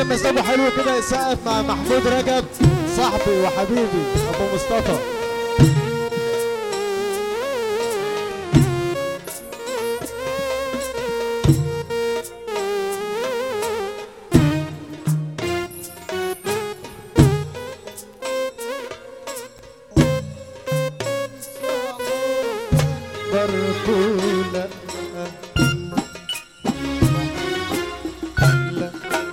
اللي مزاجه حلو كده يسقف مع محمود رجب صاحبي وحبيبي ابو مصطفى برضو لا لا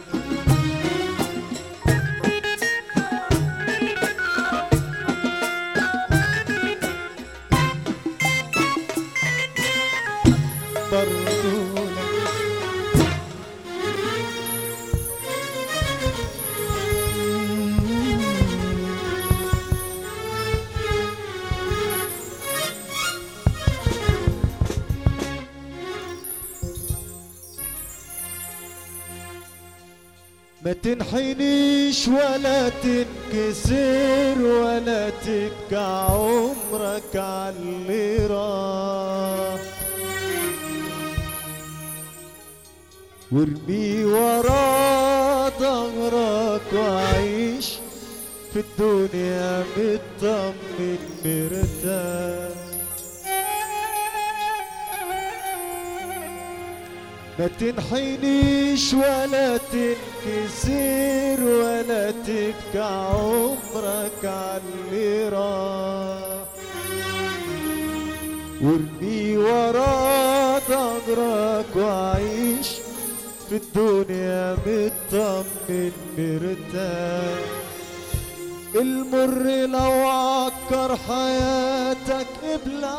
برضو لا ما تنحنيش ولا تنكسر ولا تبكى عمرك على اللي راح وارمي ورا ظهرك وعيش في الدنيا مطمن مرتاح ما تنحنيش ولا تنكسر ولا تبكى عمرك على اللي راح وارمي ورا ظهرك وعيش في الدنيا مطمن مرتاح المر لو عكر حياتك ابلع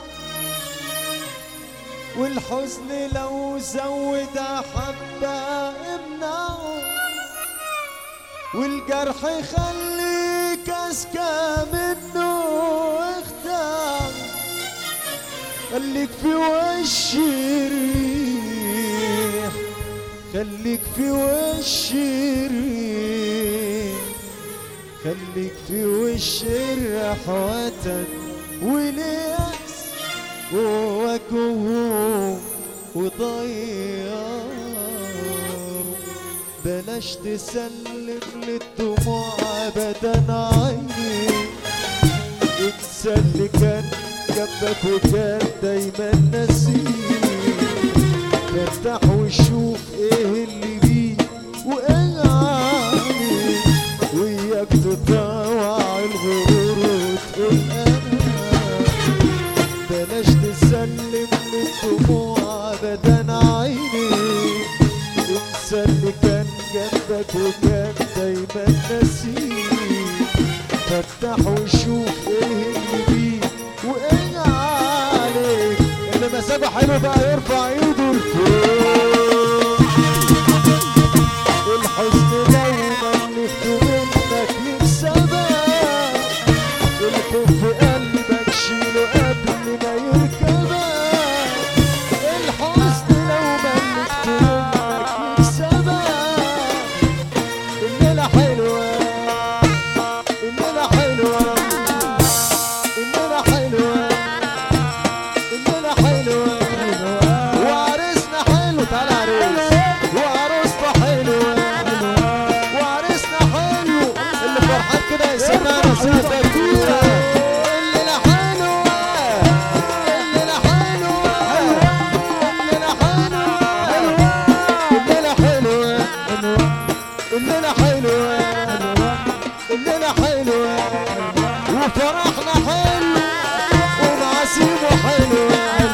والحزن لو زود حبة امنعه والجرح يخليك أذكى منه اخدع خليك في وش الريح خليك في وش الريح خليك في وش الريح وتن واليأس جواك هموم وضيار بلاش تسلم للدموع ابدا عيني انسى اللي كان جنبك وكان دايما نسيك فتح وشوف ايه اللي بيه وايه عليك وياك تطوع الغرور وتقول انا بلاش تسلم للدموع ابدا عيني انسى اللي كان جنبك وكان دايما نسيك فتح وشوف ايه اللي بيه وايه عليك اللي مزاجه حلو بقى يرفع ايده لفوق الحزن لو ملكته منك يكسبك الخوف في قلبك شيله قبل ما يركبك الحزن لو ملكته منك يكسبك الليلة حلوة الليلة حلوة الليلة حلوة الليلة حلوة وعرسنا حلو تعالى عريس وعروسنا حلوة وعرسنا حلو اللي فرحان كده يسمعنا سقفة كبيرة الليلة حلوة الليلة حلوة الليلة حلوة الليلة حلوة الليلة حلوة الليلة حلوة وفرحنا حلو ونعسيبه حلوة